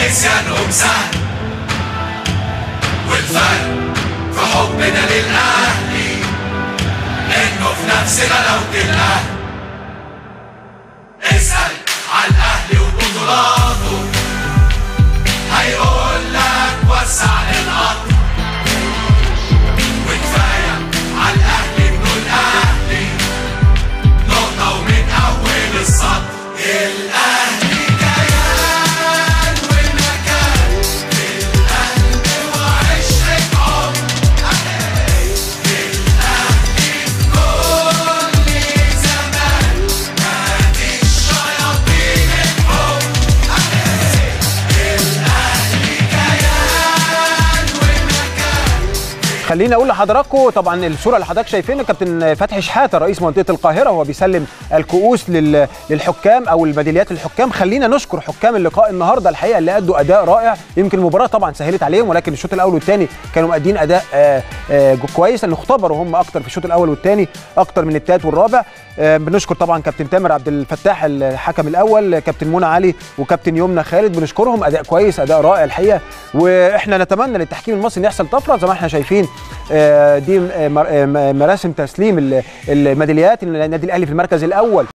نسيانهم سهل والفرق في حبنا للأهلي إنه في نفس غلاوة الأهل اسأل على الأهلي وبطولاته هيقول لك وسع للقطر وكفاية على الأهلي إنه الأهلي نقطة ومن أول السطر الأهلي كيان ومكان في القلب وعشرة عمر الأهلي في كل زمان نادي الشياطين الحب الأهلي كيان ومكان خليني اقول لحضراتكم طبعا الصوره اللي حضرتك شايفينها كابتن فتحي شحاته رئيس منطقه القاهره وهو بيسلم الكؤوس لل- للحكام او الميداليات للحكام خلينا نشكر حكام اللقاء النهارده الحقيقه اللي ادوا اداء رائع يمكن المباراه طبعا سهلت عليهم ولكن الشوط الاول والثاني كانوا مادين اداء آه، آه، كويس لان اختبروا هم اكتر في الشوط الاول والثاني اكتر من الثالث والرابع آه، بنشكر طبعا كابتن تامر عبد الفتاح الحكم الاول كابتن منى علي وكابتن يمنى خالد بنشكرهم اداء كويس اداء رائع الحقيقه واحنا نتمنى للتحكيم المصري ان يحصل طفره زي ما احنا شايفين آه، دي آه، مر- آه، مراسم تسليم ال- الميداليات النادي الاهلي في المركز الاول